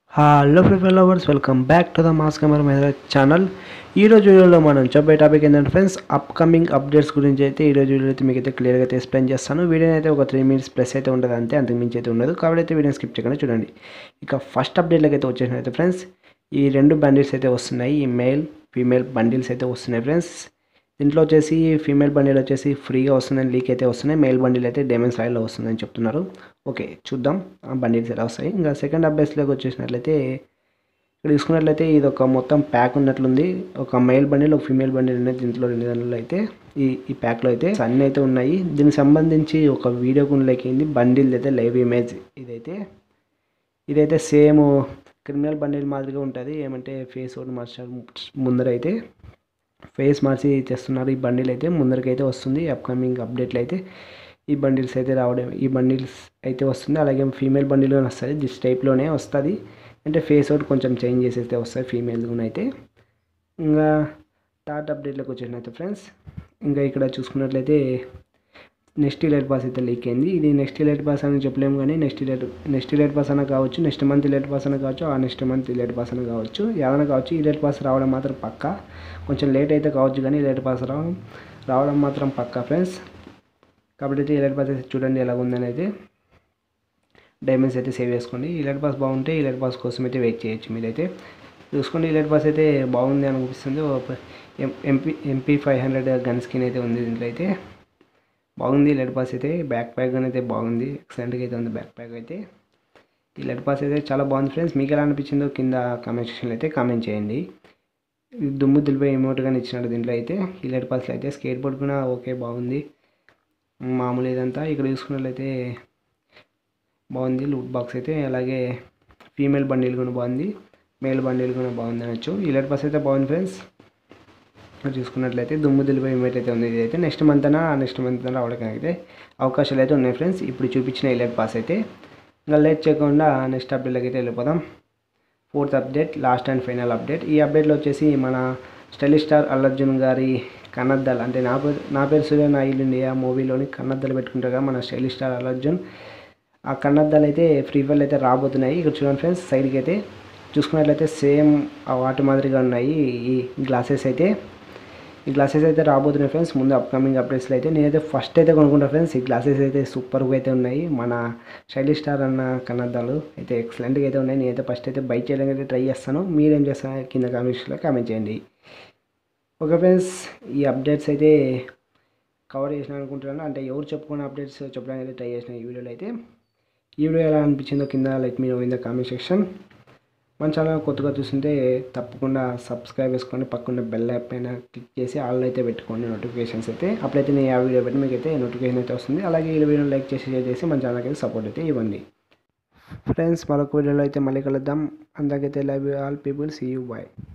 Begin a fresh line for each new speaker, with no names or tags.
hello people lovers welcome back to the mass camera మీద channel ఈ రోజు వీడియోలో మనం చెప్పే టాపిక్ ఏంటంటే ఫ్రెండ్స్ అప్కమింగ్ అప్డేట్స్ గురించి అయితే ఈ రోజు వీడియో అయితే మీకు అయితే క్లియర్గా అయితే ఎక్స్ప్లెయిన్ చేస్తాను వీడియో అయితే ఒక త్రీ మినిట్స్ ప్లస్ అయితే ఉంటుంది అంతే అంతకు మించి అయితే ఉండదు కాబట్టి అయితే వీడియో స్కిప్ చేయకుండా చూడండి ఇక ఫస్ట్ అప్డేట్లకు అయితే వచ్చేసినైతే ఫ్రెండ్స్ ఈ రెండు బండిల్స్ అయితే వస్తున్నాయి ఈ మేల్ ఫీమేల్ బండిల్స్ అయితే వస్తున్నాయి ఫ్రెండ్స్ దీంట్లో వచ్చేసి ఫీమేల్ బండిల్ వచ్చేసి ఫ్రీగా వస్తుందని లీక్ అయితే వస్తున్నాయి మేల్ బండిల్ అయితే డేమన్ స్టైల్లో వస్తుందని చెప్తున్నారు ఓకే చూద్దాం ఆ బండిల్స్ ఎలా వస్తాయి ఇంకా సెకండ్ అప్డేట్స్లోకి వచ్చేసినట్లయితే ఇక్కడ చూసుకున్నట్లయితే ఇది ఒక మొత్తం ప్యాక్ ఉన్నట్లుంది ఒక మేల్ బండిల్ ఒక ఫీమేల్ బండిల్ అనేది దీంట్లో రెండు దానిలో అయితే ఈ ఈ ప్యాక్లో అయితే అన్నీ అయితే ఉన్నాయి దీనికి సంబంధించి ఒక వీడియో కూడా లేకింది బండిల్ అయితే లైవ్ ఇమేజ్ ఇదైతే ఇదైతే సేమ్ క్రిమినల్ బండిల్ మాదిరిగా ఉంటుంది ఏమంటే ఫేస్ ఒకటి మార్చారు ముందర అయితే ఫేస్ మార్చి తెస్తున్నారు ఈ బండిల్ అయితే ముందరకైతే వస్తుంది అప్కమింగ్ అప్డేట్లు అయితే ఈ బండిల్స్ అయితే రావడం ఈ బండిల్స్ అయితే వస్తుంది అలాగే ఫీమేల్ బండిల్ వస్తుంది దిస్ టైప్లోనే వస్తుంది అంటే ఫేస్ అవుట్ కొంచెం చేంజ్ చేసేస్తే వస్తుంది ఫీమేల్ కూడా అయితే ఇంకా థర్డ్ అప్డేట్లోకి వచ్చేసినైతే ఫ్రెండ్స్ ఇంకా ఇక్కడ చూసుకున్నట్లయితే నెక్స్ట్ ఇలైట్ పాస్ అయితే లీక్ అయింది ఇది నెక్స్ట్ ఇలైట్ పాస్ అని చెప్పలేము కానీ next elite next elite pass అన్న కావచ్చు నెక్స్ట్ మంత్ ఇలైట్ పాస్ అన్న కావచ్చు ఆ నెక్స్ట్ మంత్ ఇలైట్ పాస్ అన్న కావచ్చు ఏదైనా కావచ్చు ఇలైట్ పాస్ రావడం మాత్రం పక్కా కొంచెం లేట్ అయితే కావచ్చు కానీ ఇలైట్ పాస్ రావడం రావడం మాత్రం పక్కా ఫ్రెండ్స్ కాబట్టి అయితే ఇలైట్ పాస్ అయితే చూడండి ఎలా ఉందని అయితే డైమండ్స్ అయితే సేవ్ చేసుకోండి ఇలైట్ పాస్ బాగుంటే ఇలైట్ పాస్ కోసం అయితే వెయిట్ చేయొచ్చు మీరైతే చూసుకోండి ఇలైట్ పాస్ అయితే బాగుంది అనిపిస్తుంది MP MP five hundred gun skin అయితే ఉంది దీంట్లో అయితే బాగుంది లెడ్ పాస్ అయితే బ్యాక్ ప్యాక్ అయితే బాగుంది ఎక్సలెంట్గా అయితే ఉంది బ్యాక్ ప్యాక్ అయితే ఈ లెడ్ పాస్ అయితే చాలా బాగుంది ఫ్రెండ్స్ మీకు ఎలా అనిపించిందో కింద కామెంట్ సెక్షన్లో అయితే కామెంట్ చేయండి ఇది దుమ్ము దులిపే ఎమౌంట్గా ఇచ్చినాడు దీంట్లో అయితే ఈ లెడ్ పాస్లో అయితే స్కేట్ బోర్డ్ కూడా ఓకే బాగుంది మామూలు ఇదంతా ఇక్కడ చూసుకున్నట్లయితే బాగుంది లూట్ బాక్స్ అయితే అలాగే ఫీమేల్ బండిల్ కూడా బాగుంది మేల్ బండిల్ కూడా బాగుంది అనొచ్చు ఈ లెడ్ పాస్ అయితే బాగుంది ఫ్రెండ్స్ చూసుకున్నట్లయితే దుమ్ము దులిపై ఇమేట్ అయితే ఉంది ఇదైతే నెక్స్ట్ మంత్ అనా నెక్స్ట్ మంత్ అనా రావడానికి అయితే అవకాశాలు అయితే ఉన్నాయి ఫ్రెండ్స్ ఇప్పుడు చూపించిన ఇలెట్ పాస్ అయితే ఇంకా లేట్ చేయకుండా నెక్స్ట్ అప్డేట్లోకి అయితే వెళ్ళిపోదాం fourth update last and final update ఈ అప్డేట్లో వచ్చేసి మన స్టైలిష్ స్టార్ అల్లర్జున్ గారి కన్నద్దల్ అంటే నా పేరు నా పేరు సూర్య నా ఇల్లు ఇండియా మూవీలోని కన్నద్దలు పెట్టుకుంటారు కదా మన స్టైలిష్ స్టార్ అల్లర్జున్ ఆ కన్నద్దాలు అయితే ఫ్రీ ఫైర్ అయితే రాబోతున్నాయి ఇక్కడ చూడండి ఫ్రెండ్స్ సైడ్కి అయితే చూసుకున్నట్లయితే సేమ్ ఆ వాటి మాదిరిగా ఉన్నాయి ఈ గ్లాసెస్ అయితే ఈ గ్లాసెస్ అయితే రాబోతున్నాయి ఫ్రెండ్స్ ముందు అప్కమింగ్ అప్డేట్స్లో అయితే నేనైతే ఫస్ట్ అయితే కొనుక్కుంటా ఫ్రెండ్స్ ఈ గ్లాసెస్ అయితే సూపర్గా అయితే ఉన్నాయి మన శైలి స్టార్ అన్న కన్నద్దాలు అయితే ఎక్సలెంట్గా అయితే ఉన్నాయి నేనైతే ఫస్ట్ అయితే బై చేయడానికి అయితే ట్రై చేస్తాను మీరేం చేస్తాను కింద కామెంట్స్లో కామెంట్ చేయండి ఓకే ఫ్రెండ్స్ ఈ అప్డేట్స్ అయితే కవర్ చేసిన అనుకుంటున్నాను అంటే ఎవరు చెప్పుకున్న అప్డేట్స్ చెప్పడానికి అయితే ట్రై చేసిన ఈ వీడియోలో అయితే ఈ వీడియో ఎలా అనిపించిందో కింద like me in the comment section మన ఛానల్ కొత్తగా చూస్తుంటే తప్పకుండా సబ్స్క్రైబ్ చేసుకోండి పక్కన బెల్ యాప్ పైన క్లిక్ చేసి ఆల్ అయితే పెట్టుకోండి నోటిఫికేషన్స్ అయితే అప్పుడైతే నేను ఆ వీడియో పెట్టి మీకు అయితే నోటిఫికేషన్ అయితే వస్తుంది అలాగే ఈ వీడియో లైక్ చేసి షేర్ చేసి మన ఛానల్కి అయితే సపోర్ట్ అయితే ఇవ్వండి ఫ్రెండ్స్ మరొక వీడియోలో అయితే మళ్ళీ కలుద్దాం అందరికైతే love you all people see you bye